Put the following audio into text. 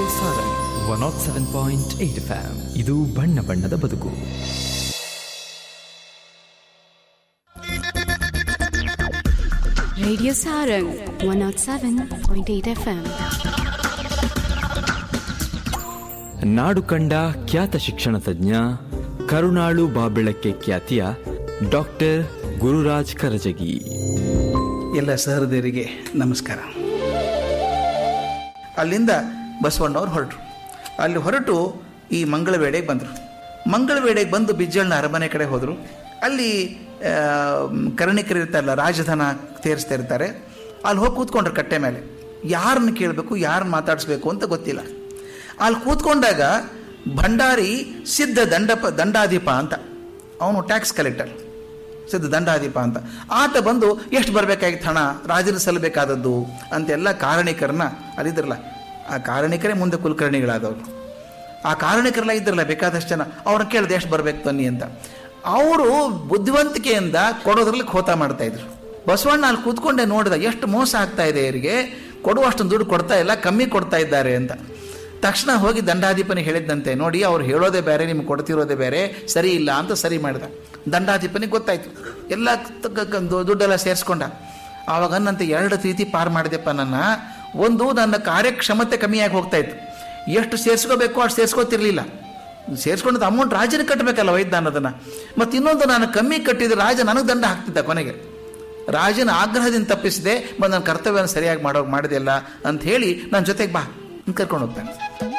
Radio Sarang one nought seven point eight ಫ್ಯಾಮ್ ಇದು ಬಣ್ಣ ಬಣ್ಣದ ಬದುಕು Radio Sarang 107.8 FM. ನಾಡು ಕಂಡ ಖ್ಯಾತ ಶಿಕ್ಷಣ ತಜ್ಞ ಕರುಣಾಳು ಬಾಬೆಳಕ್ಕೆ ಖ್ಯಾತಿಯ ಡಾಕ್ಟರ್ ಗುರುರಾಜ್ ಕರಜಗಿ ಎಲ್ಲ ಸಹೃದಯರಿಗೆ ನಮಸ್ಕಾರ ಅಲ್ಲಿಂದ ಬಸವಣ್ಣವ್ರು ಹೊರಟರು ಅಲ್ಲಿ ಹೊರಟು ಈ ಮಂಗಳವೇಡೆಗೆ ಬಂದರು ಮಂಗಳವೇಡೆಗೆ ಬಂದು ಬಿಜ್ಜಳನ ಅರಮನೆ ಕಡೆ ಹೋದರು ಅಲ್ಲಿ ಆ, ಕರ್ಣಿಕರು ಇರ್ತಾರಲ್ಲ ರಾಜಧನ ತೇರಿಸ್ತಾ ಇರ್ತಾರೆ ಅಲ್ಲಿ ಹೋಗಿ ಕೂತ್ಕೊಂಡ್ರು ಕಟ್ಟೆ ಮೇಲೆ ಯಾರನ್ನ ಕೇಳಬೇಕು ಯಾರನ್ನ ಮಾತಾಡಿಸ್ಬೇಕು ಅಂತ ಗೊತ್ತಿಲ್ಲ ಅಲ್ಲಿ ಕೂತ್ಕೊಂಡಾಗ ಭಂಡಾರಿ ಸಿದ್ಧ ದಂಡಪ ದಂಡಾಧಿಪ ಅಂತ ಅವನು ಟ್ಯಾಕ್ಸ್ ಕಲೆಕ್ಟರ್ ಸಿದ್ಧ ದಂಡಾಧಿಪ ಅಂತ ಆತ ಬಂದು ಎಷ್ಟು ಬರಬೇಕಾಗಿತ್ತು ಹಣ ರಾಜರು ಸಲ್ಲಬೇಕಾದದ್ದು ಅಂತೆಲ್ಲ ಕಾರಣಿಕರನ್ನ ಅಲ್ಲಿದ್ರಲ್ಲ ಆ ಕಾರಣಿಕರೇ ಮುಂದೆ ಕುಲಕರ್ಣಿಗಳಾದವರು ಆ ಕಾರಣಿಕರೆಲ್ಲ ಇದ್ರಲ್ಲ ಬೇಕಾದಷ್ಟು ಜನ ಅವ್ರನ್ನ ಕೇಳಿದೆ ಎಷ್ಟು ಬರ್ಬೇಕು ತನ್ನಿ ಅಂತ ಅವರು ಬುದ್ಧಿವಂತಿಕೆಯಿಂದ ಕೊಡೋದ್ರಲ್ಲಿ ಖೋತ ಮಾಡ್ತಾ ಇದ್ರು ಬಸವಣ್ಣ ಅಲ್ಲಿ ಕೂತ್ಕೊಂಡೆ ನೋಡಿದ ಎಷ್ಟು ಮೋಸ ಆಗ್ತಾ ಇದೆ ಇವರಿಗೆ ಕೊಡುವಷ್ಟು ದುಡ್ಡು ಕೊಡ್ತಾ ಇಲ್ಲ ಕಮ್ಮಿ ಕೊಡ್ತಾ ಇದ್ದಾರೆ ಅಂತ ತಕ್ಷಣ ಹೋಗಿ ದಂಡಾಧಿಪನಿಗೆ ಹೇಳಿದ್ದಂತೆ ನೋಡಿ ಅವ್ರು ಹೇಳೋದೇ ಬೇರೆ ನಿಮ್ಗೆ ಕೊಡ್ತಿರೋದೇ ಬೇರೆ ಸರಿ ಇಲ್ಲ ಅಂತ ಸರಿ ಮಾಡಿದ ದಂಡಾಧಿಪನಿಗೆ ಗೊತ್ತಾಯ್ತು ಎಲ್ಲ ತ- ಕ- ಕ- ದು- ದುಡ್ಡೆಲ್ಲ ಸೇರಿಸ್ಕೊಂಡ ಆವಾಗ ಅನ್ನಂತೆ ಎರಡು ರೀತಿ ಪಾರು ಮಾಡಿದೆಪ್ಪ ನನ್ನ ಒಂದು ನನ್ನ ಕಾರ್ಯಕ್ಷಮತೆ ಕಮ್ಮಿಯಾಗಿ ಹೋಗ್ತಾ ಇತ್ತು ಎಷ್ಟು ಸೇರಿಸ್ಕೋಬೇಕು ಅಷ್ಟು ಸೇರಿಸ್ಕೋತಿರ್ಲಿಲ್ಲ ಸೇರಿಸ್ಕೊಂಡದ್ದು ಅಮೌಂಟ್ ರಾಜನಿಗೆ ಕಟ್ಟಬೇಕಲ್ಲ ವೈದ್ಯಾನದನ್ನ ಮತ್ತು ಇನ್ನೊಂದು ನಾನು ಕಮ್ಮಿ ಕಟ್ಟಿದ್ರೆ ರಾಜ ನನಗೆ ದಂಡ ಹಾಕ್ತಿದ್ದ ಕೊನೆಗೆ ರಾಜನ ಆಗ್ರಹದಿಂದ ತಪ್ಪಿಸಿದೆ ಮತ್ತು ನನ್ನ ಕರ್ತವ್ಯನ ಸರಿಯಾಗಿ ಮಾಡೋ ಮಾಡಿದೆಲ್ಲ ಅಂತ ಹೇಳಿ ನನ್ನ ಜೊತೆಗೆ ಬಾ ಅಂತ ಕರ್ಕೊಂಡು ಹೋಗ್ತಾನೆ